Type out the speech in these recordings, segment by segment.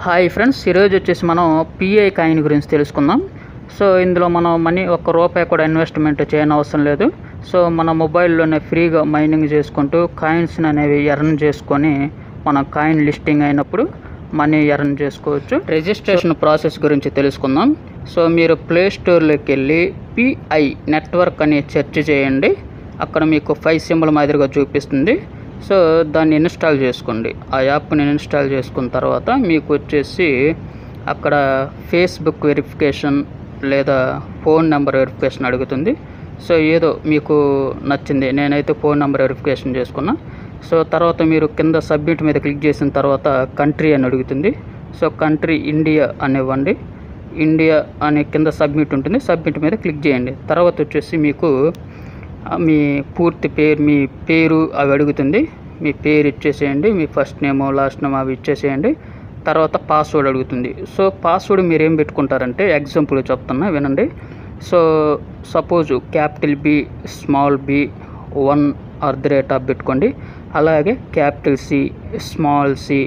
hi friends ఈరోజు వచ్చేసి మనం పిఐ కాయిన్ గురించి తెలుసుకుందాం సో ఇందులో మనం మనీ ఒక్క రూపాయి కూడా ఇన్వెస్ట్మెంట్ చేయని అవసరం లేదు సో మన మొబైల్లోనే ఫ్రీగా మైనింగ్ చేసుకుంటూ కాయిన్స్ అనేవి ఎర్న్ చేసుకొని మన కాయిన్ లిస్టింగ్ అయినప్పుడు మనీ ఎర్న్ చేసుకోవచ్చు రిజిస్ట్రేషన్ ప్రాసెస్ గురించి తెలుసుకుందాం సో మీరు ప్లే స్టోర్లోకి వెళ్ళి పిఐ నెట్వర్క్ అని సెర్చ్ చేయండి అక్కడ మీకు ఫైవ్ సింబల్ మాదిరిగా చూపిస్తుంది సో దాన్ని ఇన్స్టాల్ చేసుకోండి ఆ యాప్ని ఇన్స్టాల్ చేసుకున్న తర్వాత మీకు వచ్చేసి అక్కడ ఫేస్బుక్ వెరిఫికేషన్ లేదా ఫోన్ నెంబర్ వెరిఫికేషన్ అడుగుతుంది సో ఏదో మీకు నచ్చింది నేనైతే ఫోన్ నెంబర్ వెరిఫికేషన్ చేసుకున్నా సో తర్వాత మీరు కింద సబ్మిట్ మీద క్లిక్ చేసిన తర్వాత కంట్రీ అని అడుగుతుంది సో కంట్రీ ఇండియా అనివ్వండి ఇండియా అనే కింద సబ్మిట్ ఉంటుంది సబ్మిట్ మీద క్లిక్ చేయండి తర్వాత వచ్చేసి మీకు ఆ, మీ పూర్తి పేరు మీ పేరు అవి అడుగుతుంది మీ పేరు ఇచ్చేసేయండి మీ ఫస్ట్ నేమ్ లాస్ట్ నేమ్ అవి ఇచ్చేసేయండి తర్వాత పాస్వర్డ్ అడుగుతుంది సో పాస్వర్డ్ మీరు ఏం పెట్టుకుంటారంటే ఎగ్జాంపుల్ చెప్తున్నా వినండి so suppose capital B small B one R the rate of పెట్టుకోండి అలాగే capital C small C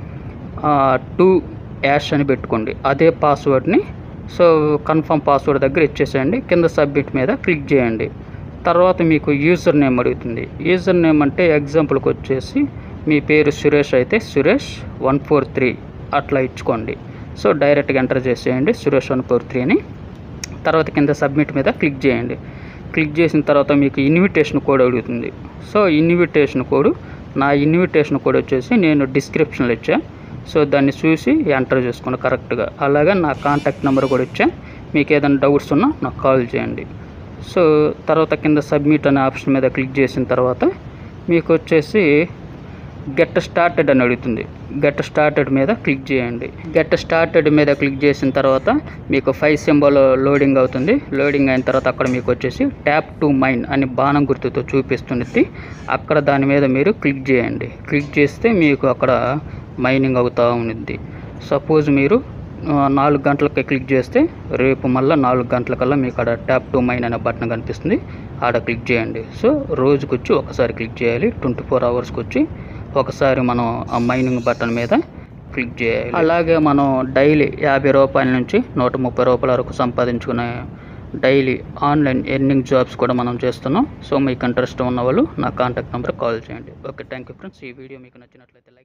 two hash అని పెట్టుకోండి అదే పాస్వర్డ్ని సో కన్ఫర్మ్ పాస్వర్డ్ దగ్గర ఇచ్చేసేయండి కింద సబ్మిట్ మీద క్లిక్ చేయండి తర్వాత మీకు యూజర్ నేమ్ అడుగుతుంది యూజర్ నేమ్ అంటే ఎగ్జాంపుల్కి వచ్చేసి మీ పేరు సురేష్ అయితే సురేష్ వన్ ఫోర్ త్రీ అట్లా ఇచ్చుకోండి సో డైరెక్ట్గా ఎంటర్ చేసేయండి సురేష్ వన్ ఫోర్ త్రీ అని తర్వాత కింద సబ్మిట్ మీద క్లిక్ చేయండి క్లిక్ చేసిన తర్వాత మీకు ఇన్విటేషన్ కోడ్ అడుగుతుంది సో ఇన్విటేషన్ కోడ్ నా ఇన్విటేషన్ కోడ్ వచ్చేసి నేను డిస్క్రిప్షన్లో ఇచ్చా సో దాన్ని చూసి ఎంటర్ చేసుకోండి కరెక్ట్గా అలాగే నా కాంటాక్ట్ నెంబర్ కూడా ఇచ్చా మీకు ఏదైనా డౌట్స్ ఉన్నా నాకు కాల్ చేయండి సో తర్వాత కింద సబ్మిట్ అనే ఆప్షన్ మీద క్లిక్ చేసిన తర్వాత మీకు వచ్చేసి గెట్ స్టార్టెడ్ అని అడుగుతుంది గెట్ స్టార్టెడ్ మీద క్లిక్ చేయండి గెట్ స్టార్టెడ్ మీద క్లిక్ చేసిన తర్వాత మీకు ఫైవ్ సింబల్ లోడింగ్ అవుతుంది లోడింగ్ అయిన తర్వాత అక్కడ మీకు వచ్చేసి ట్యాప్ టు మైన్ అని బాణం గుర్తుతో చూపిస్తుంది అక్కడ దాని మీద మీరు క్లిక్ చేయండి క్లిక్ చేస్తే మీకు అక్కడ మైనింగ్ అవుతూ ఉంటుంది సపోజ్ మీరు ఆ, నాలుగు గంటలకి క్లిక్ చేస్తే రేపు మళ్ళీ నాలుగు గంటలకల్లా మీకు అక్కడ ట్యాప్ టు మైన్ అనే బటన్ కనిపిస్తుంది ఆడ క్లిక్ చేయండి సో రోజుకి వచ్చి ఒకసారి క్లిక్ చేయాలి ట్వంటీ ఫోర్ అవర్స్కి వచ్చి ఒకసారి మనం ఆ మైనింగ్ బటన్ మీద క్లిక్ చేయాలి అలాగే మనం డైలీ యాభై రూపాయల నుంచి నూట ముప్పై రూపాయల వరకు సంపాదించుకునే డైలీ ఆన్లైన్ ఎర్నింగ్ జాబ్స్ కూడా మనం చేస్తున్నాం సో మీకు ఇంట్రెస్ట్ ఉన్న వాళ్ళు నా కాంటాక్ట్ నెంబర్ కాల్ చేయండి ఓకే థ్యాంక్ యూ ఫ్రెండ్స్ ఈ వీడియో మీకు నచ్చినట్లయితే లైక్